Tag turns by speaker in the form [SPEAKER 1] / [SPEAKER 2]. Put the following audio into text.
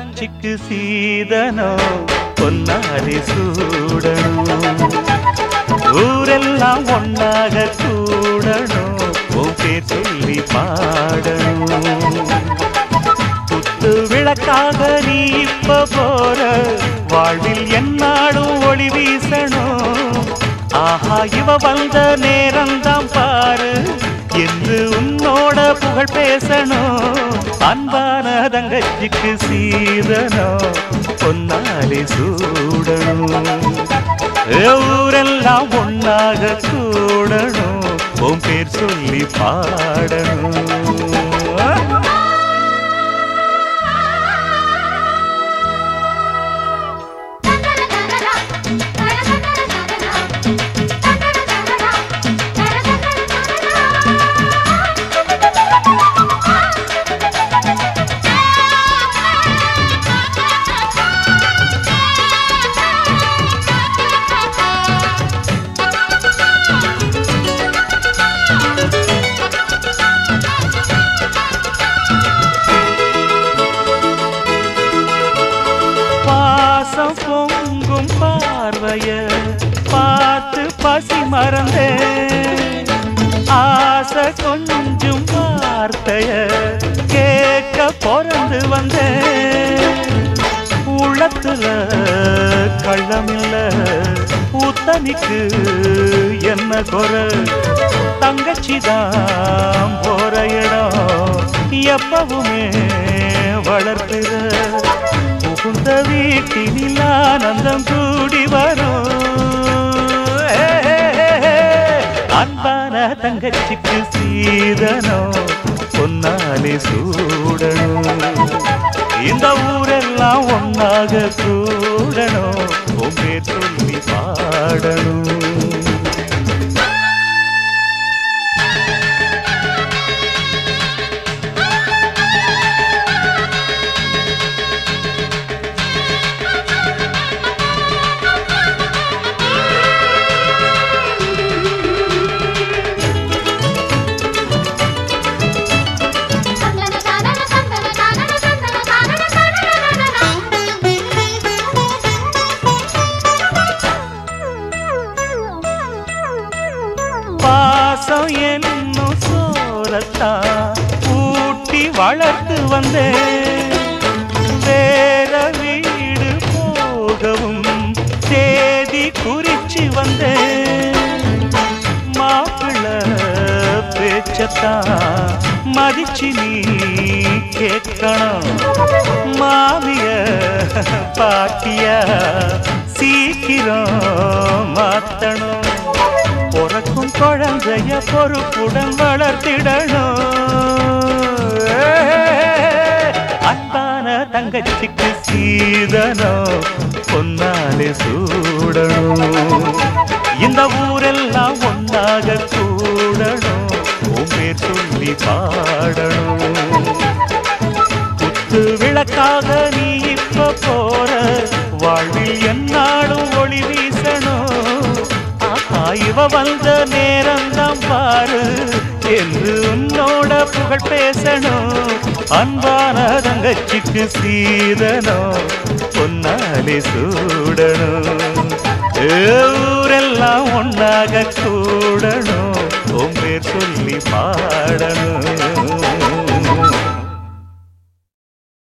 [SPEAKER 1] தங்கச்சிக்கு சீதனோ பொன்னாரி சூடணும் ஊரெல்லாம் ஒன்னாக கூடணும் உன் பேர் சொல்லி பாடணும் குத்து விளக்காக நீ இப்ப போற வாழ்வில் என்னாடும் ஒளி வீசணும் ஆஹா இவ வந்த நேரம்தான் பாரு என்று உன்னோட புகழ் பேசணும் அன்பான தங்கச்சிக்கு சீதனம் பொன்னாலே சூடணும் ஊரெல்லாம் ஒன்னாக கூடணும் உன் பேர் சொல்லி பாடணும் பாசம் பொங்கும் பார்வைய பார்த்து பசி மறந்தேன் ஆசை கொஞ்சம் வார்த்தைய கேட்க பிறந்து வந்தேன் உள்ளத்துல கள்ளமில்ல உத்தனிக்கு என்ன குறை தங்கச்சிதான் போற இடம் எப்பவுமே வளர்க்கிற புகுந்த வீட்டினில் ஆனந்தம் கூடி வரும் அன்பான தங்கச்சிக்கு சீதனம் பொன்னாலே சூடணும் இந்த ஊரெல்லாம் ஒன்னாக கூடணும் உங்கே சொல்லி பாடணும் பாசம் என்னும் சோரத்தான் ஊட்டி வளர்த்து வந்தேன் வேற வீடு போகவும் தேதி குறிச்சு வந்தேன் மாப்பிள்ள பேச்சத்தான் மதிச்சு நீ கேட்கணும் மாமிய பாட்டிய சீக்கிரம் மாத்தணும் பிறக்கும் குழந்தைய பொறுப்புடன் வளர்த்திடணும் அத்தான தங்கச்சிக்கு சீதனம் பொன்னாலே சூடணும் இந்த ஊரெல்லாம் ஒன்னாக கூடணும் உன் பேர் சொல்லி பாடணும் குத்து விளக்காக நீ இப்ப போற வாழ்வில் என்னாலும் ஒளி வீசணும் ஆஹா இவ வந்த நேரம்தான் பாரு என்று உன்னோட புகழ் பேசணும் அன்பான தங்கச்சிக்கு சீதனம் பொன்னாலே சூடணும் ஏ, ஊரெல்லாம் ஒன்னாக கூடணும் உன் பேர் சொல்லி பாடணும்